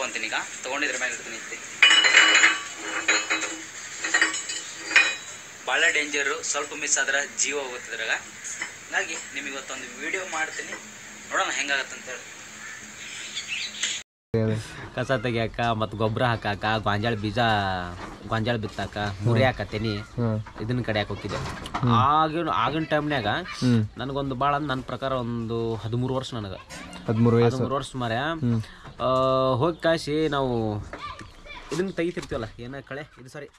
ತೊಗೊಂತೀನಿ ಈಗ ತೊಗೊಂಡಿದ್ರ ಮೇಲೆ ಇಡ್ತೀನಿ ಐತಿ ಭಾಳ ಡೇಂಜರು ಸ್ವಲ್ಪ ಮಿಸ್ ಆದ್ರೆ ಜೀವ ಹೋಗುತ್ತೆ ಇದ್ರಾಗ ಹಾಗಾಗಿ ನಿಮಗೆ ಇವತ್ತೊಂದು ವಿಡಿಯೋ ಮಾಡ್ತೀನಿ ನೋಡೋಣ ಹೆಂಗಾಗತ್ತೆ ಅಂತೇಳಿ ಕಸ ತೆಗಿಯಾಕ ಮತ್ತು ಗೊಬ್ಬರ ಹಾಕಾಕ ಗೊಂಜಾಳ ಬೀಜ ಗೊಂಜಾಳ ಬಿತ್ತಾಕ ಮುರಿ ಹಾಕತ್ತೇನಿ ಇದನ್ನ ಕಡೆ ಹೋಗಿದ್ದೆ ಆಗಿನ ಆಗಿನ ಟೈಮ್ನ್ಯಾಗ ನನಗೊಂದು ಭಾಳ ನನ್ನ ಪ್ರಕಾರ ಒಂದು ಹದಿಮೂರು ವರ್ಷ ನನಗೆ ಹದಿಮೂರು ವಯಸ್ಸು ಹದಿಮೂರು ವರ್ಷ ಮಾರ್ಯ ಹೋಗಿ ಕಾಶಿ ನಾವು ಇದನ್ನ ತೆಗಿತಿರ್ತೀವಲ್ಲ ಏನ ಕಳೆ ಇದು ಸಾರಿ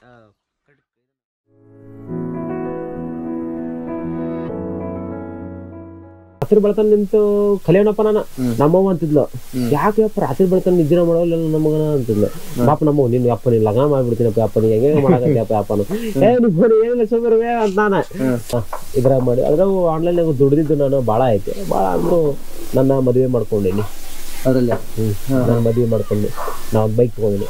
ರಾತ್ರಿ ಬೆಳತನ ನಿಂತು ಕಲಿಯೋಣಪ್ಪ ನಾನು ನಮ್ಮವ್ವ ಅಂತಿದ್ಲು ಯಾಕೆ ಯಪ್ಪ ರಾತ್ರಿ ಬೆಳತನ ನಿದ್ದಿನ ಮಾಡೋಲ್ಲ ನಮಗನ ಅಂತಿದ್ಲು ಪಾಪ ನಮ್ಮ ನೀನು ಯಪ್ಪ ನೀನು ಲಗ್ನ ಮಾಡ್ಬಿಡ್ತೀನಪ್ಪ ಯಪ್ಪ ನೀ ಹೆಂಗೆ ಮಾಡಕತ್ತಿ ಅಪ್ಪನು ಏ ನೀವು ಏನು ಲಕ್ಷ ಬರುವೆ ಅಂತ ನಾನು ಇದ್ರಾಗ ಮಾಡಿ ಅದ್ರಾಗ ಆನ್ಲೈನಾಗ ದುಡ್ದಿದ್ದು ನಾನು ಭಾಳ ಐತೆ ಭಾಳ ಅಂದ್ರು ನನ್ನ ಮದುವೆ ಮಾಡ್ಕೊಂಡೀನಿ ಅದರಲ್ಲಿ ಹ್ಮ್ ನಾನು ಮದುವೆ ಮಾಡ್ಕೊಂಡು ನಾ ಒಂದು ಬೈಕ್ ತಗೊಂಡಿನಿ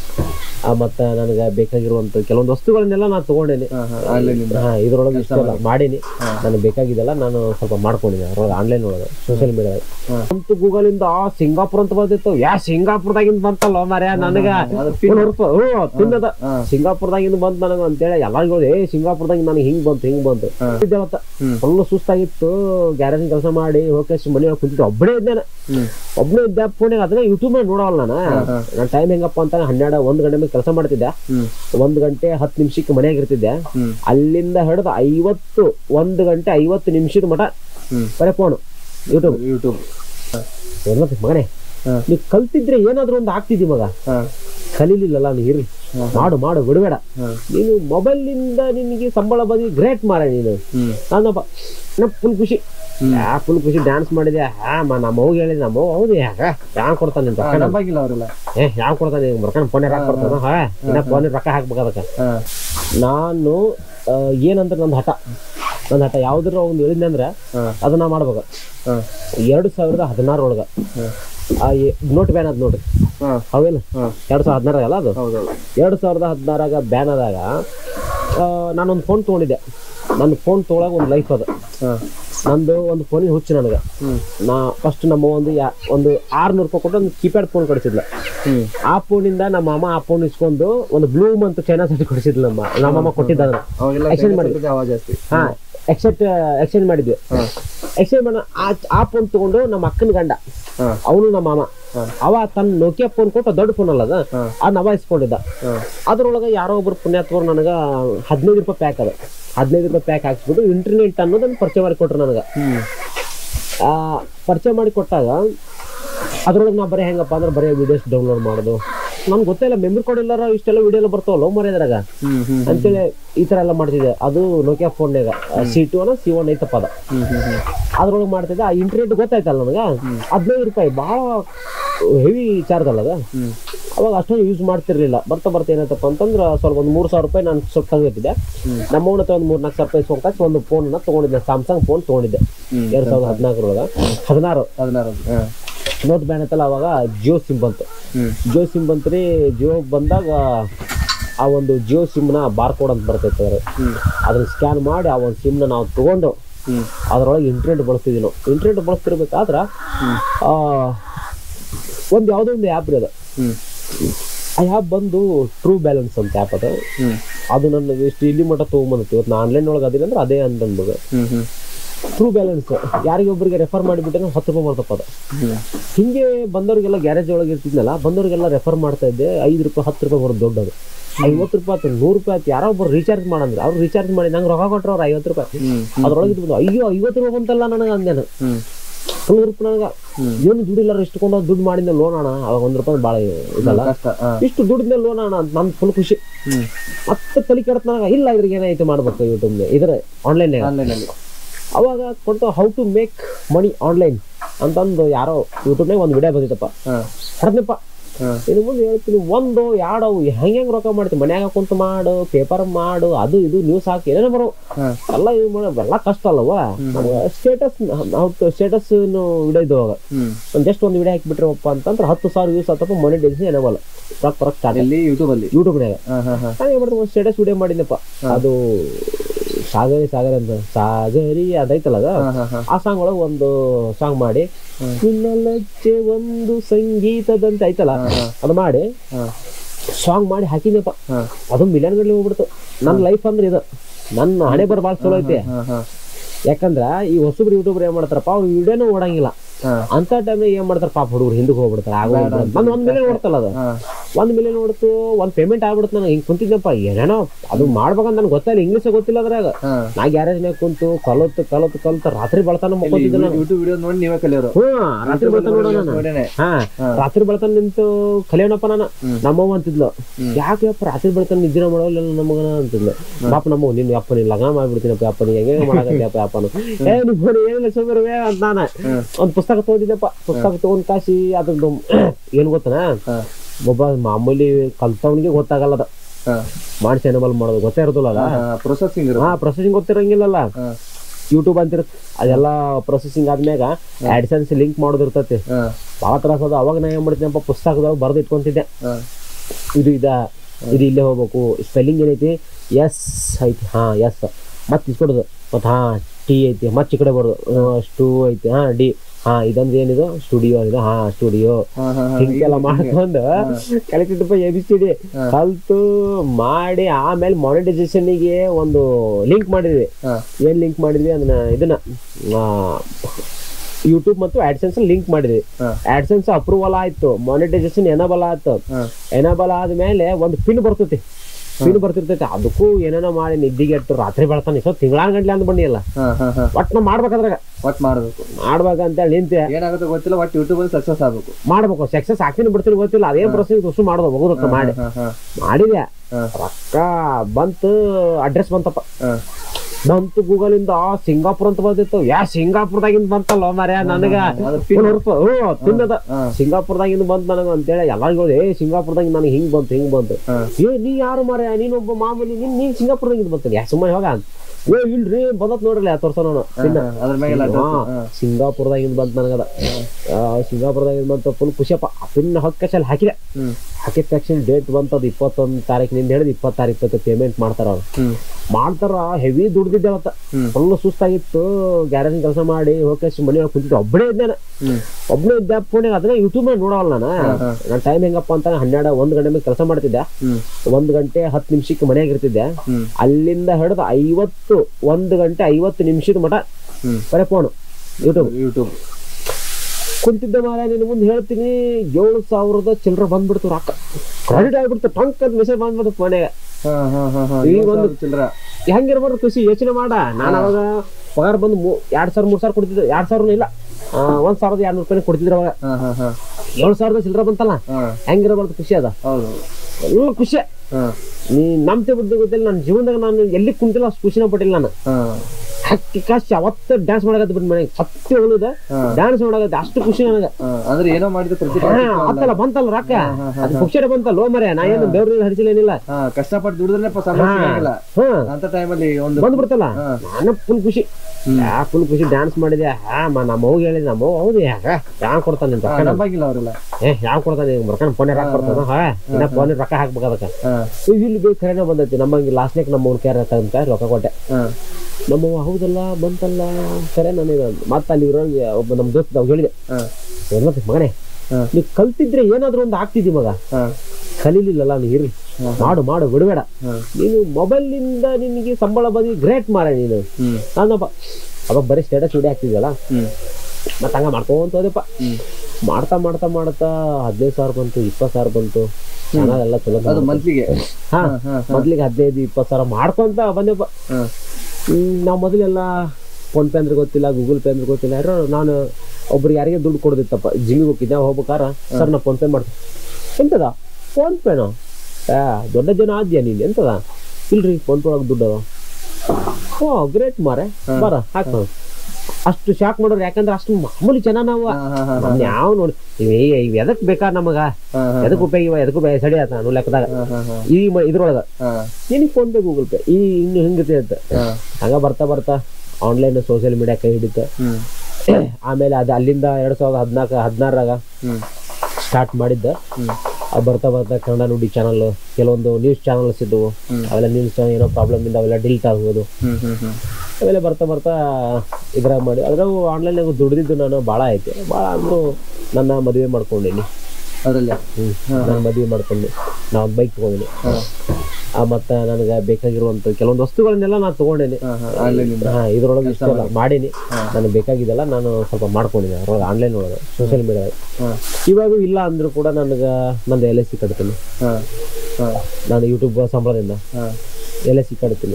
ಆ ಮತ್ತೆ ನನಗೆ ಬೇಕಾಗಿರುವಂತ ಕೆಲವೊಂದು ವಸ್ತುಗಳನ್ನೆಲ್ಲ ನಾನು ತಗೊಂಡೇನಿ ಹಾ ಇದ್ರೊಳಗೆ ಇಷ್ಟೆಲ್ಲ ಮಾಡೀನಿ ನನಗೆ ಬೇಕಾಗಿದ್ದೆಲ್ಲ ನಾನು ಸ್ವಲ್ಪ ಮಾಡ್ಕೊಂಡಿದ್ದೆ ಅದ್ರೊಳಗೆ ಆನ್ಲೈನ್ ಒಳಗೆ ಸೋಷಿಯಲ್ ಮೀಡಿಯಾದಾಗ ಅಂತೂ ಗೂಗಲ್ ಇಂದ ಆ ಸಿಂಗಾಪುರ್ ಅಂತ ಬಂದಿತ್ತು ಯಾ ಸಿಂಗಾಪುರದಾಗಿಂದ ಬಂತಲ್ಲ ಮಾರ್ಯ ನನಗ ಹ್ಞೂ ತಿನ್ನದ ಸಿಂಗಾಪುರದಾಗಿಂದ ಬಂತು ನನಗೆ ಅಂತೇಳಿ ಎಲ್ಲರಿಗೂ ಏ ಸಿಂಗಾಪುರದಾಗ ನನಗೆ ಹಿಂಗ್ ಬಂತು ಹಿಂಗ್ ಬಂತು ಇದ್ದೇವತ್ತ ಫುಲ್ ಸುಸ್ತಾಗಿತ್ತು ಗ್ಯಾರೇಜ್ ಕೆಲಸ ಮಾಡಿ ಹೋಗಿ ಮನೆ ಒಳಗೆ ಕುಂತಿದ್ದೆ ಒಬ್ಬನೇ ಇದ್ದೇನೆ ಒಬ್ಬನೇ ಇದ್ದೆ ಫೋನಿಗೆ ಅದನ್ನ ಯೂಟ್ಯೂಬ್ ಮೇಲೆ ನೋಡವಲ್ಲ ನಾನು ನನ್ನ ಟೈಮ್ ಹೆಂಗಪ್ಪ ಅಂತ ಹನ್ನೆರಡು ಒಂದ್ ಗಂಟೆ ಮೇಲೆ ಕೆಲಸ ಮಾಡ್ತಿದ್ದೆ ಒಂದ್ ಗಂಟೆ ಹತ್ತು ನಿಮಿಷಕ್ಕೆ ಮನೆಯಾಗ ಇರ್ತಿದ್ದೆ ಅಲ್ಲಿಂದ ಹಿಡಿದು ಐವತ್ತು ಒಂದ್ ಗಂಟೆ ಐವತ್ತು ನಿಮಿಷದ ಮಟ ಬರೇ ಫೋನು ಯೂಟ್ಯೂಬ್ ಯೂಟ್ಯೂಬ್ ಎಲ್ಲ ಮಗನೇ ನೀ ಕಲ್ತಿದ್ರೆ ಏನಾದ್ರೂ ಒಂದು ಆಗ್ತಿದ್ದಿ ಮಗ ಕಲೀಲಿಲ್ಲಲ್ಲ ನೀ ಇರ್ಲಿ ಮಾಡು ಮಾಡು ಬಿಡಬೇಡ ನೀನು ಮೊಬೈಲ್ ನಿಂದ ನಿನಗೆ ಸಂಬಳ ಬದಿ ಗ್ರೇಟ್ ಮಾರ ನೀನು ನಾನಪ್ಪ ಫುಲ್ ಖುಷಿ ಯಾ ಫುಲ್ ಖುಷಿ ಡ್ಯಾನ್ಸ್ ಮಾಡಿದೆ ಹಾ ಮ ನಮ್ಮ ಅವ್ಗೆ ಹೇಳಿದೆ ನಮ್ಮ ಅವ್ವ ಹೌದು ಯಾಕ ಯಾವ ಕೊಡ್ತಾನೆ ನಿನ್ ರೊಕ್ಕ ನಮ್ಗೆ? ನಂಬಾಗಿಲ್ಲ ಅವರೆಲ್ಲ ಏ ಯಾವ ಕೊಡ್ತಾನೆ ರೊಕ್ಕ ಫೋನ್ ರೊಕ್ಕ ಕೊಡ್ತಾನ ಹಾ ಇನ್ನ ಫೋನ್ ರೊಕ್ಕ ಹಾಕ್ಬೇಕು ಅದಕ್ಕೆ ನಾನು ಆ, ಏನಂದ್ರೆ ನಂದು ಹಠ ನನ್ನ ಹಠ ಯಾವ್ದಾರ ಒಂದು ಹೇಳಿದ್ನೆ ಅಂದ್ರೆ ಅದನ್ನ ಮಾಡ್ಬೇಕು ಎರಡು ಸಾವಿರದ ಹದಿನಾರೊಳಗ ಆ ನೋಟ್ ಬ್ಯಾನ್ ಅದ್ ನೋಡ್ರಿ ಅವೇನು ಎರಡ್ ಸಾವಿರದ ಹದಿನಾರ ಅಲ್ಲ ಅದು ಎರಡ್ ಸಾವಿರದ ಹದಿನಾರಾಗ ಬ್ಯಾನ್ ಆದಾಗ ಆ, ನಾನೊಂದು ಫೋನ್ ತೊಗೊಂಡಿದ್ದೆ ನನ್ನ ಫೋನ್ ತೊಗೊಳಗ ಒಂದು ಲೈಫ್ ಅದು ನಂದು ಒಂದು ಫೋನಿಗೆ ಹುಚ್ಚು ನನಗೆ ನಾ ಫಸ್ಟ್ ನಮ್ಮ ಒಂದು ಯಾ- ಒಂದು ಆರ್ನೂರು ರೂಪಾಯಿ ಕೊಟ್ಟು ಒಂದು ಕೀಪ್ಯಾಡ್ ಫೋನ್ ಕೊಡಿಸಿದ್ಲ ಆ ಫೋನಿಂದ ನಮ್ಮ ಅಮ್ಮ ಆ ಫೋನ್ ಇಸ್ಕೊಂಡು ಒಂದು ಬ್ಲೂಮ್ ಅಂತ ಚೈನಾ ಸೆಟ್ ಕೊಡಿಸಿದ್ಲು ನಮ್ಮ ನಮ್ಮಮ್ಮ ಕೊಟ್ಟಿದ್ದ ಅದನ್ನ ಅವಾಗೆಲ್ಲ Exchange ಮಾಡಿದ್ವಿ. ಅವಾಗ ಜಾಸ್ತಿ ಹಾ ಎಕ್ಸೆಪ್ಟ್ ಎಕ್ಸ್ಚೇಂಜ್ ಮಾಡಿದ್ವಿ ಎಕ್ಸ್ಚೇಂಜ್ ಮಾಡ ಆ- ಆ ಫೋನ್ ತಗೊಂಡು ನಮ್ಮ ಅಕ್ಕನ ಗಂಡ ಅವನು ನಮ್ಮ ಮಾಮ ಅವ ತನ್ನ ನೋಕಿಯಾ ಫೋನ್ ಕೊಟ್ಟು ದೊಡ್ಡ ಫೋನ್ ಅಲ್ಲ ಅದ ಅದನ್ನ ಅವ ಇಸ್ಕೊಂಡಿದ್ದ ಅದ್ರೊಳಗೆ ಯಾರೋ ಒಬ್ರು ಪುಣ್ಯಾತ್ಮರು ನನಗ ಹದಿನೈದು ರೂಪಾಯಿ ಪ್ಯಾಕ್ ಅದ ಹದಿನೈದು ರೂಪಾಯಿ ಪ್ಯಾಕ್ ಹಾಕ್ಸ್ಬಿಟ್ಟು ಇಂಟರ್ನೆಟ್ ಅನ್ನೋದನ್ನ ಪರಿಚಯ ಮಾಡಿ ಕೊಟ್ರು ನನಗೆ ಆ ಪರಿಚಯ ಮಾಡಿ ಕೊಟ್ಟಾಗ ಅದ್ರೊಳಗೆ ನಾ ಬರೀ ಹೆಂಗಪ್ಪ ಅಂದ್ರೆ ಬರೀ ವಿಡಿಯೋಸ್ ಡೌನ್ಲೋಡ್ ಮಾಡೋದು ನನ್ಗೆ ಗೊತ್ತಿಲ್ಲ ಮೆಮ್ರಿ ಕಾರ್ಡ್ ಎಲ್ಲಾರ ಇಷ್ಟೆಲ್ಲ ವಿಡಿಯೋ ಎಲ್ಲ ಬರ್ತಾವಲ್ಲ ಮರ್ಯಾದ್ರಾಗ ಅಂತೇಳಿ ಈ ತರ ಎಲ್ಲ ಮಾಡ್ತಿದ್ದೆ ಅದು ನೋಕಿಯಾ ಫೋನ್ಯಾಗ ಸಿ ಟು ಅನ್ನ ಸಿ ಒನ್ ಐತಪ್ಪ ಅದ ಅದ್ರೊಳಗೆ ಮಾಡ್ತಿದ್ದೆ ಆ ಇಂಟರ್ನೆಟ್ ಗೊತ್ತಾಯ್ತಲ್ಲ ನನಗೆ ಹದಿನೈದು ರೂಪಾಯಿ ಭಾಳ ಹೆವಿ ಚಾರ್ಜ್ ಅಲ್ಲ ಅದು ಅವಾಗ ಅಷ್ಟೊಂದು ಯೂಸ್ ಮಾಡ್ತಿರ್ಲಿಲ್ಲ ಬರ್ತಾ ಬರ್ತಾ ಏನಾಯ್ತಪ್ಪ ಅಂತಂದ್ರೆ ಸ್ವಲ್ಪ ಒಂದು ಮೂರು ಸಾವಿರ ರೂಪಾಯಿ ನಾನು ಸ್ವಲ್ಪ ತೆಗೆದಿದ್ದೆ ನಮ್ಮ ಅವನ ಒಂದು ಮೂರು ನಾಲ್ಕು ಸಾವಿರ ರೂಪಾಯಿ ಸೊಂಕಾಸಿ ಒಂದು ಫೋನನ್ನ ತೊಗೊಂಡಿದ್ದೆ ಸ್ಯಾಮ್ಸಂಗ್ ಫೋನ್ ತೊಗೊಂಡಿದ್ದೆ ಎರಡು ಸಾವಿರದ ಹದಿನಾಲ್ಕರೊಳಗೆ ಹದಿನಾರು ಹದಿನಾರು ನೋಟ್ ಬ್ಯಾನ್ ಐತಲ್ಲ ಅವಾಗ ಜಿಯೋ ಸಿಮ್ ಬಂತು ಜಿಯೋ ಸಿಮ್ ಬಂತ್ರಿ ಜಿಯೋ ಬಂದಾಗ ಆ ಒಂದು ಜಿಯೋ ಸಿಮ್ನ ಬಾರ್ ಕೋಡ್ ಅಂತ ಬರ್ತೈತೆ ಅದ್ರ ಅದನ್ನ ಸ್ಕ್ಯಾನ್ ಮಾಡಿ ಆ ಒಂದು ಸಿಮ್ನ ನಾವು ತಗೊಂಡು ಅದ್ರೊಳಗೆ ಇಂಟರ್ನೆಟ್ ಬಳಸ್ತಿದ್ವಿ ನಾವು ಇಂಟರ್ನೆಟ್ ಬಳಸ್ತಿರ್ಬೇಕಾದ್ರೆ ಆ, ಒಂದು ಯಾವುದೋ ಒಂದು ಆ್ಯಪ್ ರೀ ಅದು ಆ ಆ್ಯಪ್ ಬಂದು ಟ್ರೂ ಬ್ಯಾಲೆನ್ಸ್ ಅಂತ ಆ್ಯಪ್ ಅದು ಅದು ನನ್ನ ಎಷ್ಟು ಇಲ್ಲಿ ಮಟ್ಟ ತೊಗೊಂಬಂದಿತ್ತು ಇವತ್ತು ನಾನು ಆನ್ಲೈನ್ ಒಳಗೆ ಅದಿಲ್ಲ ಅಂದ್ರೆ ಅದೇ ಅಂತ ಅನ್ಬೋದು ಟ್ರೂ ಬ್ಯಾಲೆನ್ಸ್ ಯಾರಿಗೊಬ್ಬರಿಗೆ ರೆಫರ್ ಮಾಡಿಬಿಟ್ಟೆ ಹತ್ತು ರೂಪಾಯಿ ಬರ್ತಪ್ಪ ಅದು ಹಿಂಗೆ ಬಂದವ್ರಿಗೆಲ್ಲ ಗ್ಯಾರೇಜ್ ಒಳಗೆ ಇರ್ತಿದ್ನಲ್ಲ ಬಂದವ್ರಿಗೆಲ್ಲ ರೆಫರ್ ಮಾಡ್ತಾ ಇದ್ದೆ ಐದು ರೂಪಾಯಿ ಹತ್ತು ರೂಪಾಯಿ ಬರೋದು ದೊಡ್ಡದು ಐವತ್ತು ರೂಪಾಯಿ ಆಯ್ತು ನೂರು ರೂಪಾಯಿ ಆಯ್ತು ಯಾರೋ ಒಬ್ಬರು ರೀಚಾರ್ಜ್ ಮಾಡಂದ್ರೆ ಅವ್ರು ರೀಚಾರ್ಜ್ ಮಾಡಿ ನಂಗೆ ರೊಕ್ಕ ಕೊಟ್ಟರು ಅವ್ರು ಐವತ್ತು ರೂಪಾಯಿ ಅದ್ರೊಳಗೆ ಇದ್ದು ಅಯ್ಯೋ ಐವತ್ತು ರೂಪಾಯಿ ಬಂತಲ್ಲ ನನಗೆ ಅಂದೆ ನಾನು ನೂರು ರೂಪಾಯಿ ನನಗೆ ಏನು ದುಡ್ಡಿಲ್ಲ ಇಷ್ಟಕೊಂಡು ದುಡ್ಡು ಮಾಡಿದ್ದೆ ಲೋನ್ ಅಣ್ಣ ಅವಾಗ ಒಂದು ರೂಪಾಯಿ ಭಾಳ ಇದಲ್ಲ ಕಷ್ಟ ಹಾ. ಇಷ್ಟು ದುಡ್ಡಿದ್ಮೇಲೆ ಲೋನ್ ಅಣ್ಣ ಅಂತ ನನ್ ಫುಲ್ ಖುಷಿ ಮತ್ತೆ ತಲೆ ಕೆಡತ್ ನನಗೆ ಇಲ್ಲ ಇದ್ರಿಗೆ ಏನಾಯ್ತು ಮಾಡ್ಬೇಕು ಯೂಟ್ಯೂಬ್ ಇದ್ರ ಆನ್ಲೈನ್ ಆನ್ಲೈನ್ ಅಲ್ಲಿ ಅವಾಗ ಕೊಡ್ತು how to make money online ಅಂತಂದು ಯಾರೋ ಯೂಟ್ಯೂಬ್ನಾಗ ಒಂದು ವಿಡಿಯೋ ಬಂದಿತ್ತಪ್ಪ ಹಾ. ಹೊಡೆದಪ್ಪ ಇನ್ನು ಮುಂದೆ ಹೇಳ್ತೀನಿ ಒಂದು ಎರಡು ಹೆಂಗ್ ಹೆಂಗ್ ರೊಕ್ಕ ಮಾಡ್ತೀವಿ ಮನ್ಯಾಗ ಕುಂತು ಮಾಡು ಪೇಪರ್ ಮಾಡು ಅದು ಇದು ನ್ಯೂಸ್ ಹಾಕಿ ಏನೇನೋ ಬರೋ ಎಲ್ಲ ಇದು ಮಾಡೋ ಎಲ್ಲ ಕಷ್ಟ ಅಲ್ಲವ ನಮ್ಗೆ ಸ್ಟೇಟಸ್ ಸ್ಟೇಟಸ್ ವಿಡಿಯೋ ಇದ್ದು ಅವಾಗ ಒಂದು ಜಸ್ಟ್ ಒಂದು ವಿಡಿಯೋ ಹಾಕಿಬಿಟ್ರಪ್ಪ ಅಂತಂದ್ರೆ ಹತ್ತು ಸಾವಿರ ವ್ಯೂಸ್ ಆತಪ್ಪ ಮನಿ ಡೆನ್ಸಿ ಏನವಲ್ಲ ರೊಕ್ಕ ಬರಕ್ ಸ್ಟಾರ್ಟ್ ಎಲ್ಲಿ ಯೂಟ್ಯೂಬ್ ಅಲ್ಲಿ ಯೂಟ್ಯೂಬ್ನಾಗ ಹಾ ಹಾ ಹಾ ನಾನು ಏನ್ ಮಾಡ್ತೀನಿ ಒಂದು ಸ್ಟೇಟಸ್ ವಿಡಿಯೋ ಮಾಡಿದ್ನಪ್ಪ ಅದು ಸಾಗರಿ ಸಾಗರಿ ಅಂತ ಸಾಗರಿ ಅದೈತಲ್ಲ ಅದು ಹಾ ಹಾ ಹಾ ಆ ಸಾಂಗ್ ಒಳಗೆ ಒಂದು ಸಾಂಗ್ ಮಾಡಿ ನಿನ್ನ ಲಜ್ಜೆ ಒಂದು ಸಂಗೀತದಂತೆ ಆಯ್ತಲ್ಲ ಅದು ಮಾಡಿ ಸಾಂಗ್ ಮಾಡಿ ಹಾಕಿದ್ಯಪ್ಪ ಅದು ಮಿಲಿಯನ್ ಗಂಟೆ ಹೋಗ್ಬಿಡ್ತು ನನ್ನ ಲೈಫ್ ಅಂದ್ರೆ ಇದು ನನ್ನ ಹಣೆ ಬರ ಭಾಳ ಚಲೋ ಐತೆ ಯಾಕಂದ್ರ ಈ ಹೊಸಬ್ರು ಯೂಟ್ಯೂಬರ್ ಏನ್ ಮಾಡ್ತಾರಪ್ಪ ಅವ್ರು ವಿಡಿಯೋನು ಓಡಂಗಿಲ್ಲ ಅಂತ ಟೈಮ್ ಏನ್ ಮಾಡ್ತಾರ ಪಾಪ ಹುಡುಗರು ಹಿಂದಕ್ಕೆ ಹೋಗ್ಬಿಡ್ತಾರ ಆಗ ಬಂದ್ ಒಂದ್ ಮಿಲಿಯನ್ ಓಡ್ತಲ್ಲ ಅದು ಒಂದ್ ಮಿಲಿಯನ್ ಓಡ್ತು ಒಂದ್ ಪೇಮೆಂಟ್ ಆಗ್ಬಿಡುತ್ತೆ ನನಗೆ ಹಿಂಗ್ ಕುಂತಿದ್ದಪ್ಪ ಏನೇನೋ ಅದು ಮಾಡ್ಬೇಕಂತ ನನ್ಗೆ ಗೊತ್ತಿಲ್ಲ ಇಂಗ್ಲೀಷ್ ಗೊತ್ತಿಲ್ಲ ಅದ್ರಾಗ ನಾ ಗ್ಯಾರೇಜ್ನಾಗ ಕುಂತು ಕಲತ್ತು ಕಲತ್ತು ಕಲತ್ತು ರಾತ್ರಿ ಬೆಳತಾನ ಮಕ್ಕೋತಿದ್ದೆ ನಾನು ಯೂಟ್ಯೂಬ್ ವಿಡಿಯೋ ನೋಡಿ ನೀವೇ ಕಲಿಯೋರು ಹ್ಮ್ ರಾತ್ರಿ ಬೆಳತಾನ ನೋಡೋಣ ನಾನು ನೋಡೇನೆ ಹಾ ರಾತ್ರಿ ಬೆಳತಾನ ನಿಂತು ಕಲಿಯೋಣಪ್ಪ ನಾನು ನಮ್ಮವ್ವ ಅಂತಿದ್ಲು ಯಾಕೆ ಯಪ್ಪ ರಾತ್ರಿ ಬೆಳತಾನ ನಿದ್ದಿನ ಮಾಡೋಲ್ಲ ನಮಗನ ಅಂತಿದ್ಲು ಪಾಪ ನಮ್ಮವ್ ನಿನ್ ಯಪ್ಪ ನೀನ್ ಲಗ್ನ ಮಾಡ್ಬಿಡ್ತೀನಪ್ಪ ಯಪ್ಪ ನೀ ಹೆಂಗೆ ಮಾಡಕತ್ತಿ ಯಪ್ಪ ಯಪ್ಪನು ಏ ನೀವು ಏನಿಲ್ಲ ಸುಮ್ಮನೆ ಅಂತ ನಾನು ಒಂದ್ ಪುಸ್ತಕ ತಗೊಂಡಿದ್ದೆಪ್ಪ ಪುಸ್ತಕ ತಗೊಂಡ್ ಕಾಸಿ ಅದ್ರದ್ದು ಏನ್ ಗೊತ್ತನ ಒಬ್ಬ ಮಾಮೂಲಿ ಕಲ್ತವನಿಗೆ ಗೊತ್ತಾಗಲ್ಲ ಅದ ಮಾಡಿಸಿ ಎನಬಲ್ ಮಾಡೋದು ಗೊತ್ತೇ ಇರೋದಿಲ್ಲ ಅದ ಪ್ರೊಸೆಸಿಂಗ್ ಹಾ ಪ್ರೊಸೆಸಿಂಗ್ ಗೊತ್ತಿರಂಗಿಲ್ಲಲ್ಲ ಯೂಟ್ಯೂಬ್ ಅಂತಿರ ಅದೆಲ್ಲ ಪ್ರೊಸೆಸಿಂಗ್ ಆದ್ಮ್ಯಾಗ ಆಡ್ಸೆನ್ಸ್ ಲಿಂಕ್ ಮಾಡೋದಿರ್ತೈತಿ ಭಾಳ ತ್ರಾಸ ಅದ ಅವಾಗ ನಾ ಏನ್ ಮಾಡ್ತೀನಪ್ಪ ಪುಸ್ತಕದಾಗ ಬರ್ದು ಇಟ್ಕೊಂತಿದ್ದೆ ಇದು ಇದ ಇದು ಇಲ್ಲೇ ಹೋಗ್ಬೇಕು ಸ್ಪೆಲ್ಲಿಂಗ್ ಏನೈತಿ ಎಸ್ ಐತಿ ಹಾ ಎಸ್ ಮತ್ತೆ ಇಸ್ಕೊಡೋದು ಮತ್ತೆ ಹಾ ಟಿ ಐತಿ ಮತ್ತೆ ಈ ಕಡೆ ಬರೋದು ಸ್ಟೂ ಐತಿ ಹಾ ಡಿ ಹಾ ಇದಂದ್ರೆ ಏನಿದು ಸ್ಟುಡಿಯೋ ಇದೆ ಹಾ ಸ್ಟುಡಿಯೋ ಹಿಂಗೆಲ್ಲ ಮಾಡ್ಕೊಂಡು ಕಲಿತಿದ್ದಪ್ಪ ಎ ಬಿ ಸಿ ಡಿ ಕಲ್ತು ಮಾಡಿ ಆಮೇಲೆ monetization ಗೆ ಒಂದು ಲಿಂಕ್ ಮಾಡಿದ್ವಿ ಏನ್ ಲಿಂಕ್ ಮಾಡಿದ್ವಿ ಅದನ್ನ ಇದನ್ನ ಯೂಟ್ಯೂಬ್ ಮತ್ತು ಆಡ್ಸೆನ್ಸ್ ಲಿಂಕ್ ಮಾಡಿದ್ವಿ ಆಡ್ಸೆನ್ಸ್ ಅಪ್ರೂವಲ್ ಆಯ್ತು ಮಾನಿಟೈಸೇಷನ್ ಎನಬಲ್ ಆಯ್ತು ಎನಬಲ್ ಆದ್ಮೇಲೆ ಒಂದು ಪಿನ್ ಬರ್ತೈತಿ ಪಿನ್ ಬರ್ತಿರ್ತೈತಿ ಅದಕ್ಕೂ ಏನೇನೋ ಮಾಡಿ ನಿದ್ದಿಗೆಟ್ಟು ರಾತ್ರಿ ಬೆಳತಾನೆ ಸೊ ತಿಂಗಳಾನ ಗಂಟ್ಲೆ ಅಂದ್ ಬಂದಿಲ್ಲ ಒಟ್ ನಾ ಮಾಡ್ಬೇಕಾದ್ರಾಗ ಒಟ್ ಮಾಡ್ಬೇಕು ಮಾಡ್ಬೇಕಂತೇಳಿ ನಿಂತೆ ಏನಾಗುತ್ತೆ ಗೊತ್ತಿಲ್ಲ ಒಟ್ ಯೂಟ್ಯೂಬ್ ಅಲ್ಲಿ ಸಕ್ಸಸ್ ಆಗ್ಬೇಕು ಮಾಡ್ಬೇಕು ಸಕ್ಸಸ್ ಆಗ್ತೀನಿ ಬಿಡ್ತೀನಿ ಗೊತ್ತಿಲ್ಲ ಅದೇನ್ ಪ್ರೊಸೀಜ್ ಹೊಸ ಮಾಡೋದು ಹೋಗೋದಕ್ಕ ಮಾಡಿ ಮಾಡಿದೆ ರೊಕ್ಕ ಬಂತು ಅಡ್ರೆಸ್ ಬಂತಪ್ಪ ಬಂತು ಗೂಗಲ್ ಇಂದ ಸಿಂಗಾಪುರ್ ಅಂತ ಬಂದಿತ್ತು ಯಾ ಸಿಂಗಾಪುರದಾಗಿಂದ ಬಂತಲ್ಲ ಮಾರ್ಯ ನನಗ ಹ್ಞೂ ತಿನ್ನದ ಸಿಂಗಾಪುರದಾಗಿಂದ ಬಂತು ನನಗ ಅಂತೇಳಿ ಎಲ್ಲರಿಗೂ ಏ ಸಿಂಗಾಪುರದಾಗ ನನಗೆ ಹಿಂಗ್ ಬಂತು ಹಿಂಗ್ ಬಂತು ಏ ನೀ ಯಾರು ಮಾರ್ಯ ನೀನೊಬ್ಬ ಮಾಮೂಲಿ ನೀನ್ ನೀನ್ ಸಿಂಗಾಪುರದಾಗಿಂದ ಬಂತ ಯಾ ಸುಮ್ಮನೆ ಹೋಗ ಅಂತ ಏ ಇಲ್ರಿ ಬಂದತ್ ನೋಡ್ರಲ್ಲ ತೋರ್ಸ ನಾನು ಅದ್ರ ಮೇಲೆ ಸಿಂಗಾಪುರದಾಗಿಂದ ಬಂತು ನನಗದ ಆ, ಸಿಂಗಾಪುರದಾಗಿಂದ ಬಂತು ಫುಲ್ ಖುಷಿಯಪ್ಪ ಪಿನ್ ಹತ್ತು ಹಾಕಿದೆ ಹಾಕಿದ ತಕ್ಷಣ ಡೇಟ್ ಬಂತದ ಇಪ್ಪತ್ತೊಂದು ತಾರೀಕಿನಿಂದ ಹಿಡಿದು ಇಪ್ಪತ್ತು ತಾರೀಕು ಪೇಮೆಂಟ್ ಮಾಡ್ತಾರ ಅವ್ರು ಮಾಡ್ತಾರ ಹೆವಿ ದುಡ್ದಿದ್ದೆ ಅವತ್ತ ಫುಲ್ ಸುಸ್ತಾಗಿತ್ತು ಗ್ಯಾರೇಜ್ ಕೆಲಸ ಮಾಡಿ ಹೋಗಿ ಮನೆ ಒಳಗೆ ಕುಂತಿದ್ದೆ ಒಬ್ಬನೇ ಇದ್ದೆ ನಾನು ಒಬ್ಬನೇ ಇದ್ದೆ ಫೋನಾಗ ಅದನ್ನ ಯೂಟ್ಯೂಬ್ ಮೇಲೆ ನೋಡವಲ್ಲ ನಾನು ನನ್ನ ಟೈಮ್ ಹೆಂಗಪ್ಪ ಅಂತ ಹನ್ನೆರಡು ಒಂದ್ ಗಂಟೆ ಮೇಲೆ ಕೆಲಸ ಮಾಡ್ತಿದ್ದೆ ಒಂದ್ ಗಂಟೆ ಹತ್ತು ನಿಮಿಷಕ್ಕೆ ಮನೆಯಾಗ ಇರ್ತಿದ್ದೆ ಅಲ್ಲಿಂದ ಹಿಡಿದು ಐವತ್ತು ಒಂದು ಗಂಟೆ ಐವತ್ತು ನಿಮಿಷದ ಮಟ ಬರೀ ಫೋನು ಯೂಟ್ಯೂಬ್ ಯೂಟ್ಯೂಬ್ ಕುಂತಿದ್ದೆ ಮಾರ ನಿನ್ನ ಮುಂದೆ ಹೇಳ್ತೀನಿ ಏಳು ಸಾವಿರದ ಚಿಲ್ಲರೆ ಬಂದ್ಬಿಡ್ತು ರೊಕ್ಕ ಕ್ರೆಡಿಟ್ ಆಗ್ಬಿಡ್ತು ಟಂಕ್ ಅಂತ ಮೆಸೇಜ್ ಬಂದ್ಬಿಡ್ತು ಫೋನ್ಯಾಗ ಈಗ ಒಂದು- ಚಿಲ್ರ ಹೆಂಗಿರ್ಬಾರ್ದು ಖುಷಿ ಯೋಚನೆ ಮಾಡ ನಾನು ಅವಾಗ ಪಗಾರ ಬಂದು ಮೂ ಎರಡ್ ಸಾವಿರ ಮೂರ್ ಸಾವಿರ ಕೊಡ್ತಿದ್ದೆ ಎರಡ್ ಸಾವಿರ ಇಲ್ಲ ಆ, ಒಂದ್ ಸಾವಿರದ ಎರಡ್ನೂರು ರೂಪಾಯಿ ಕೊಡ್ತಿದ್ರು ಅವಾಗ ಹಾ ಹಾ ಹಾ ಏಳು ಸಾವಿರದ ಚಿಲ್ಲರೆ ಬಂತಲ್ಲ ಹಾ ಹೆಂಗಿರಬಾರ್ದು ಖುಷಿ ಅದ ಹೌದು ಎಲ್ಲ ಖುಷಿ ಹಾ ನೀ ನಂಬ್ತಿ ಬಿದ್ದು ಗೊತ್ತಿಲ್ಲ ನನ್ನ ಜೀವನದಾಗ ನಾನು ಎಲ್ಲಿ ಕುಂತಿಲ್ಲ ಅಷ್ಟು ಖುಷಿನ ಪಟ್ಟಿಲ್ಲ ನಾನು ಹಾ ಹಕ್ಕಿ ಕಾಶಿ ಅವತ್ತು ಡ್ಯಾನ್ಸ್ ಮಾಡಕತ್ತ ಬಿಟ್ಟು ಮನೆಗೆ ಸತ್ಯ ಹೇಳಿದೆ ಡ್ಯಾನ್ಸ್ ಮಾಡಕತ್ತೆ ಅಷ್ಟು ಖುಷಿ ನನಗೆ ಹಾ. ಅಂದ್ರೆ ಏನೋ ಮಾಡಿದ ಪ್ರತಿ ಅತ್ತಲ್ಲ ಬಂತಲ್ಲ ರೊಕ್ಕ ಅದು ಖುಷಿಯ ಬಂತಲ್ಲ ಓ ಮರೆ ನಾ ಏನು ಬೆವ್ರ ಹರಿಸಿಲ್ಲ ಏನಿಲ್ಲ ಹಾ ಕಷ್ಟಪಟ್ಟು ದುಡಿದ್ರೆ ಸಂಬಳ ಸಿಗಂಗಿಲ್ಲ ಹಾ ಅಂತ ಟೈಮಲ್ಲಿ ಒಂದು ಬಂದ್ಬಿಡ್ತಲ್ಲ ನಾನು ಫುಲ್ ಖುಷಿ ಯಾ ಫುಲ್ ಖುಷಿ ಡ್ಯಾನ್ಸ್ ಮಾಡಿದೆ ಹಾ ಮ- ನಮ್ಮ ಅವ್ಗೆ ಹೇಳಿದ ನಮ್ಮ ಅವ್ವ ಹೌದು ಯಾಕ ಯಾವ ಕೊಡ್ತಾನೆ ನಿನ್ ರೊಕ್ಕ ನಂಬಂಗಿಲ್ಲ ಅವರೆಲ್ಲ ಏ ಯಾವ ಕೊಡ್ತಾನೆ ಬರ್ಕೊಂಡು ಫೋನ್ ರೊಕ್ಕ ಕೊಡ್ತಾನ ಹಾ ಇನ್ನ ಫೋನ್ ರೊಕ್ಕ ಹಾಕ್ಬೇಕು ಅದಕ್ಕೆ ಹಾ ಇಲ್ಲಿ ಬೇಕು ಖರೇನ ಬಂದೈತಿ ನಮ್ಮಂಗೆ ಲಾಸ್ಟ್ನೇಕ್ ನಮ್ಮ ಅವ್ನ ಕೇರ್ ತಗೊಂತ ರೊಕ್ಕ ಕೊಟ್ಟೆ ಹಾ ನಮ್ಮವ್ವ ಹೌದಲ್ಲ ಬಂತಲ್ಲ ಖರೆ ನನಗೆ ಮತ್ತೆ ಅಲ್ಲಿ ಇರೋರಿಗೆ ಒಬ್ಬ ನಮ್ಮ ದೋಸ್ತ ಅವ್ಗೆ ಹೇಳಿದೆ ಹಾ ಏನಂತ ಮಗನೇ ಹಾ. ನೀ ಕಲ್ತಿದ್ರೆ ಏನಾದ್ರೂ ಒಂದು ಆಗ್ತಿದ್ದಿ ಮಗ ಹಾ ಕಲೀಲಿಲ್ಲಲ್ಲ ನೀ ಇರ್ಲಿ ಮಾಡು ಮಾಡು ಬಿಡಬೇಡ ಹಾ. ನೀನು ಮೊಬೈಲ್ನಿಂದ ನಿನಗೆ ಸಂಬಳ ಬದಿ ಗ್ರೇಟ್ ಮಾರ ನೀನು ಹ್ಮ್ ನಾನಪ್ಪ ಅವಾಗ ಬರೀ ಸ್ಟೇಟಸ್ ವಿಡಿಯೋ ಆಗ್ತಿದ್ವಲ್ಲ ಹ್ಮ್ ಮತ್ತೆ ಹಂಗ ಮಾಡ್ಕೊಂತ ಹೋದೆಪ್ಪ ಹ್ಮ್ ಮಾಡ್ತಾ ಮಾಡ್ತಾ ಮಾಡ್ತಾ ಹದಿನೈದು ಸಾವಿರ ಬಂತು ಇಪ್ಪತ್ತು ಸಾವಿರ ಬಂತು ಚೆನ್ನಾಗೆಲ್ಲ ಚಲೋ ಅದು ಮಂತ್ಲಿಗೆ ಹಾ ಹಾ ಮೊದ್ಲಿಗೆ ಹದಿನೈದು ಇಪ್ಪತ್ತು ಸಾವಿರ ಮಾಡ್ಕೊಂತ ಬಂದೆಪ್ಪ ಹಾ ಹ್ಮ್, ನಾವು ಮೊದಲೆಲ್ಲ ಫೋನ್ ಪೇ ಅಂದ್ರೆ ಗೊತ್ತಿಲ್ಲ ಗೂಗಲ್ ಪೇ ಅಂದ್ರೆ ಗೊತ್ತಿಲ್ಲ ಯಾರೋ ನಾನು ಒಬ್ರಿಗೆ ಯಾರಿಗೆ ದುಡ್ಡು ಕೊಡೋದಿತ್ತಪ್ಪ ಜಿಮ್ಮಿಗೆ ಹೋಗಿದ್ದೆ ಹೋಗ್ಬೇಕಾರ ಸರ್ ನಾ ಫೋನ್ ಪೇ ಮಾಡ್ತೀನಿ ಎಂತದ ಫೋನ್ ಪೇನೋ ಆ ದೊಡ್ಡ ಜನ ಆದ್ಯಾ ನೀನು ಎಂತದ ಇಲ್ರಿ ಫೋನ್ ಪೇ ಒಳಗೆ ದುಡ್ಡು ಅದ ಓ ಗ್ರೇಟ್ ಮಾರೆ ಬರ ಹಾಕ ಅಷ್ಟು ಶಾಕ್ ಮಾಡೋರು ಯಾಕಂದ್ರೆ ಅಷ್ಟು ಮಾಮೂಲಿ ಜನ ನಾವು ಹಾ ಹಾ ಹಾ ನಮ್ನ ಯಾವ ನೋಡಿ ಇವ್ ಇವ್ ಎದಕ್ ಬೇಕಾ ನಮಗ ಹಾ ಹಾ ಎದಕ್ ಉಪಯೋಗ ಇವ ಎದಕ್ ಉಪಯೋಗ ಸಡಿ ಆತ ನಾನು ಲೆಕ್ಕದಾಗ ಹಾ ಹಾ ಹಾ ಈ ಮ- ಇದ್ರೊಳಗ ಹಾ ನಿನಗೆ ಫೋನ್ ಪೇ ಗೂಗಲ್ ಪೇ ಈ ಇನ್ನು ಹಿಂಗತೆ ಅಂತ ಹಾ ಹಂಗ ಬರ್ತಾ ಬರ್ತಾ ಆನ್ಲೈನ್ ಸೋಷಿಯಲ್ ಮೀಡಿಯಾ ಕೈ ಹಿಡಿತು ಹ್ಮ್ ಆಮೇಲೆ ಅದು ಅಲ್ಲಿಂದ ಎರಡ್ ಸಾವಿರದ ಹದಿನಾಲ್ಕು ಹದಿನಾರರಾಗ ಹ್ಮ್ ಸ್ಟಾರ್ಟ್ ಮಾಡಿದ್ದ ಹ್ಮ್ ಅದು ಬರ್ತಾ ಬರ್ತಾ ಕನ್ನಡ ನುಡಿ ಚಾನಲ್ ಕೆಲವೊಂದು ನ್ಯೂಸ್ ಚಾನಲ್ಸ್ ಇದ್ದವು ಹ್ಮ್. ಅವೆಲ್ಲ ನ್ಯೂಸ್ ಏನೋ ಪ್ರಾಬ್ಲಮ್ ಇಂದ ಅವೆಲ್ಲ ಡಿಲೀಟ್ ಆಗೋದು ಹ್ಮ್ ಹ್ಮ್ ಹ್ಮ್ ಆಮೇಲೆ ಬರ್ತಾ ಬರ್ತಾ ಇದ್ರಾಗ ಮಾಡಿ ಅದ್ರಾಗ ಆನ್ಲೈನಾಗ ದುಡ್ದಿದ್ದು ನಾನು ಭಾಳ ಐತೆ ಭಾಳ ಅಂದ್ರು ನನ್ನ ಮದುವೆ ಮಾಡ್ಕೊಂಡೀನಿ ಅದ್ರಲ್ಲಿ ಹ್ಞೂ ನಾನು ಮದುವೆ ಮಾಡ್ಕೊಂಡು ನಾ ಒಂದು ಬೈಕ್ ತೊಗೊಂಡಿನಿ ಆ ಮತ್ತು ನನಗೆ ಬೇಕಾಗಿರುವಂಥ ಕೆಲವೊಂದು ವಸ್ತುಗಳನ್ನೆಲ್ಲ ನಾನು ತೊಗೊಂಡೇನಿ ಹಾ ಹಾ ಆನ್ಲೈನ್ ಇಂದ ಹಾಂ ಇದ್ರೊಳಗೆ ಇಷ್ಟೆಲ್ಲ ಮಾಡೀನಿ ನನಗೆ ಬೇಕಾಗಿದ್ದೆಲ್ಲ ನಾನು ಸ್ವಲ್ಪ ಮಾಡ್ಕೊಂಡಿದ್ದೆ ಅದ್ರೊಳಗೆ ಆನ್ಲೈನ್ ಒಳಗೆ ಸೋಷಿಯಲ್ ಮೀಡಿಯಾದಾಗ ಹಾ ಇವಾಗ ಇಲ್ಲ ಅಂದರೂ ಕೂಡ ನನಗೆ ನಂದು ಎಲ್ ಎಸ್ ಸಿ ಕಟ್ತೀನಿ ಹಾ ಹಾ ನಾನು ಯೂಟ್ಯೂಬ್ ಸಂಬಳದಿಂದ ಹಾ ಎಲ್ ಎಸ್ ಸಿ ಕಟ್ತೀನಿ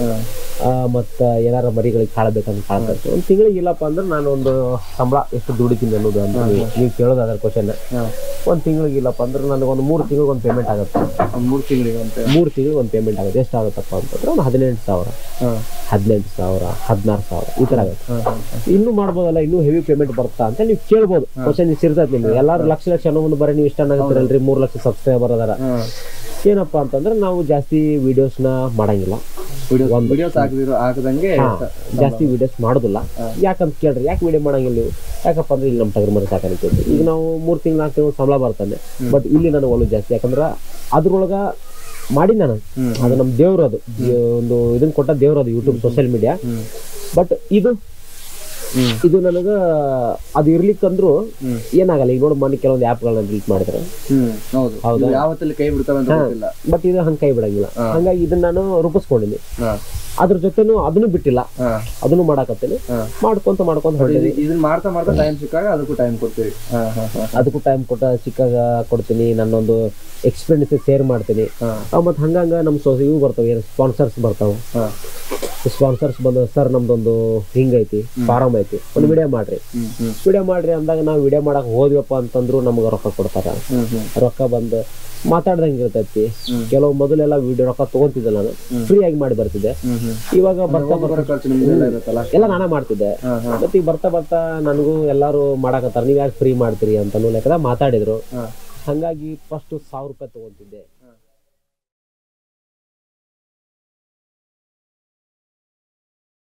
ಹಾ ಮತ್ತು ಏನಾರ ಮರಿಗಳಿಗೆ ಕಾಳು ಬೇಕಂದ್ರೆ ಕಾಳು ತರ್ತೀನಿ ಒಂದು ತಿಂಗಳಿಗೆ ಇಲ್ಲಪ್ಪ ಅಂದ್ರೆ ನಾನು ಒಂದು ಸಂಬಳ ಎಷ್ಟು ದುಡಿತೀನಿ ಅನ್ನೋದು ಅಂತ ನೀವು ಕೇಳೋದು ಅದರ ಕ್ವಶನ್ ಹಾ ಒಂದು ತಿಂಗಳಿಗೆ ಇಲ್ಲಪ್ಪ ಅಂದ್ರೆ ನನಗೆ ಒಂದು ಮೂರು ತಿಂಗಳಿಗೆ ಒಂದು ಪೇಮೆಂಟ್ ಆಗುತ್ತೆ ಒಂದ್ ಮೂರ್ ತಿಂಗಳಿಗೆ ಅಂತ ಮೂರು ತಿಂಗಳಿಗೆ ಒಂದು ಪೇಮೆಂಟ್ ಆಗುತ್ತೆ ಎಷ್ಟು ಆಗುತ್ತಪ್ಪ ಅಂತಂದ್ರೆ ಒಂದು ಹದಿನೆಂಟು ಸಾವಿರ ಹಾ ಹದಿನೆಂಟು ಸಾವಿರ ಹದಿನಾರು ಸಾವಿರ ಈ ಥರ ಆಗುತ್ತೆ ಹಾ ಹಾ ಇನ್ನೂ ಮಾಡ್ಬೋದಲ್ಲ ಇನ್ನೂ ಹೆವಿ ಪೇಮೆಂಟ್ ಬರುತ್ತಾ ಅಂತ ನೀವು ಕೇಳ್ಬೋದು ಕ್ವಶನ್ ಇರ್ತೈತೆ ನಿಮಗೆ ಎಲ್ಲಾರು ಲಕ್ಷ ಲಕ್ಷ ಅನ್ನೋ ಮುಂದೆ ಬರೀ ನೀವು ಇಷ್ಟ ಆಗತ್ತಿರಲ್ರಿ ಮೂರು ಲಕ್ಷ ಸಬ್ಸ್ಕ್ರೈಬರ್ ಅದಾರ ಹಾ ಏನಪ್ಪ ಅಂತಂದ್ರೆ ನಾವು ಜಾಸ್ತಿ ವಿಡಿಯೋಸ್ನ ಮಾಡಂಗಿಲ್ಲ ವಿಡಿಯೋ ವಿಡಿಯೋಸ್ ಹಾಕದಿರೋ ಹಾಕದಂಗೆ ಹಾ, ಜಾಸ್ತಿ ವಿಡಿಯೋಸ್ ಮಾಡೋದಿಲ್ಲ ಯಾಕಂತ ಕೇಳ್ರಿ ಯಾಕೆ ವಿಡಿಯೋ ಮಾಡಂಗಿಲ್ಲ ನೀವು ಯಾಕಪ್ಪ ಅಂದ್ರೆ ಇಲ್ಲಿ ನಮ್ಮ ಟಗರ್ ಮರಿ ಸಾಕಾಣಿಕೆ ಐತಿ. ಈಗ ನಾವು ಮೂರು ತಿಂಗಳು ನಾಲ್ಕು ತಿಂಗಳು ಸಂಬಳ ಬರ್ತಾನೆ ಬಟ್ ಇಲ್ಲಿ ನನಗೆ ಒಲವು ಜಾಸ್ತಿ ಯಾಕಂದ್ರೆ ಅದ್ರೊಳಗ ಮಾಡಿ ನಾನು ಹ್ಮ್. ಅದು ನಮ್ಮ ದೇವ್ರು ಅದು ದೇ- ಒಂದು ಇದನ್ನ ಕೊಟ್ಟ ದೇವ್ರು ಅದು ಯೂಟ್ಯೂಬ್ ಸೋಷಿಯಲ್ ಮೀಡಿಯಾ ಹ್ಮ್ ಬಟ್ ಇದು ಹ್ಮ್ ಇದು ನನಗ ಅದು ಇರ್ಲಿಕ್ಕಂದ್ರು ಹ್ಮ್. ಏನಾಗಲ್ಲ ಈಗ ನೋಡಿ ಮೊನ್ನೆ ಕೆಲವೊಂದು ಆ್ಯಪ್ಗಳನ್ನ ಡಿಲೀಟ್ ಮಾಡಿದ್ರೆ ಹ್ಮ್ ಹೌದು ಹೌದಾ? ಇವು ಯಾವತ್ತಲ್ಲಿ ಕೈ ಬಿಡ್ತಾವೆ ಅಂತ ಗೊತ್ತಿಲ್ಲ ಬಟ್ ಇದು ಹಂಗೆ ಕೈ ಬಿಡಂಗಿಲ್ಲ ಹಂಗಾಗಿ ಇದನ್ನ ನಾನು ರೂಪಿಸ್ಕೊಂಡಿನಿ ಹಾ ಅದ್ರ ಜೊತೆನೂ ಅದನ್ನು ಬಿಟ್ಟಿಲ್ಲ ಹಾ ಅದನ್ನು ಮಾಡಾಕತ್ತೀನಿ ಹಾ. ಮಾಡ್ಕೊಂತ ಮಾಡ್ಕೊಂತ ಹೊರಟಿನಿ ಇದು- ಇದನ್ನ ಮಾಡ್ತಾ ಮಾಡ್ತಾ ಟೈಮ್ ಸಿಕ್ಕಾಗ ಅದಕ್ಕೂ ಟೈಮ್ ಕೊಡ್ತೀವಿ ಹಾ ಹಾ ಹಾ ಅದಕ್ಕೂ ಟೈಮ್ ಕೊಟ್ಟ ಸಿಕ್ಕಾಗ ಕೊಡ್ತೀನಿ ನನ್ನೊಂದು ಎಕ್ಸ್ಪೀರಿಯನ್ಸ್ ಶೇರ್ ಮಾಡ್ತೀನಿ ಹಾ ಮತ್ತು ಹಂಗಂಗ ನಮ್ಮ ಸೊ ಇವು ಬರ್ತಾವೆ ಏನು ಸ್ಪಾನ್ಸರ್ಸ್ ಬರ್ತಾವೆ ಹಾ ಸ್ಪಾನ್ಸರ್ಸ್ ಬಂದು ಸರ್ ನಮ್ದೊಂದು ಹಿಂಗೈತಿ ಫಾರಮ್ ಐತಿ ಒಂದು ವಿಡಿಯೋ ಮಾಡ್ರಿ ಹ್ಮ್ ಹ್ಮ್ ವಿಡಿಯೋ ಮಾಡ್ರಿ ಅಂದಾಗ ನಾವು ವಿಡಿಯೋ ಮಾಡಕ್ ಹೋದ್ವಪ್ಪ ಅಂತಂದ್ರು ನಮ್ಗೆ ರೊಕ್ಕ ಕೊಡ್ತಾರ ಹ್ಮ್ ಹ್ಮ್ ರೊಕ್ಕ ಬಂದು ಮಾತಾಡ್ದಂಗೆ ಇರ್ತೈತಿ ಕೆಲವು ಮೊದಲೆಲ್ಲ ವಿಡಿಯೋ ರೊಕ್ಕ ತಗೊಂತಿದ್ದೆ ನಾನು ಫ್ರೀ ಆಗಿ ಮಾಡಿ ಬರ್ತಿದ್ದೆ ಹ್ಮ್ ಹ್ಮ್ ಇವಾಗ ಬರ್ತಾ ಹೋಗೋ ಬರೋ ಖರ್ಚು ನಿಮ್ದೆಲ್ಲ ಇರುತ್ತಲ್ಲ ಎಲ್ಲ ನಾನೇ ಮಾಡ್ತಿದ್ದೆ ಹಾ ಹಾ ಮತ್ತೆ ಈಗ ಬರ್ತಾ ಬರ್ತಾ ನನಗೂ ಎಲ್ಲರೂ ಮಾಡಕತ್ತಾರ ನೀವು ಯಾಕೆ ಫ್ರೀ ಮಾಡ್ತೀರಿ ಅಂತ ಲೆಕ್ಕದ ಮಾತಾಡಿದ್ರು ಹಾ ಹಂಗಾಗಿ ಫಸ್ಟ್ ಸಾವಿರ ರೂಪಾಯಿ ತಗೊಂತಿದ್ದೆ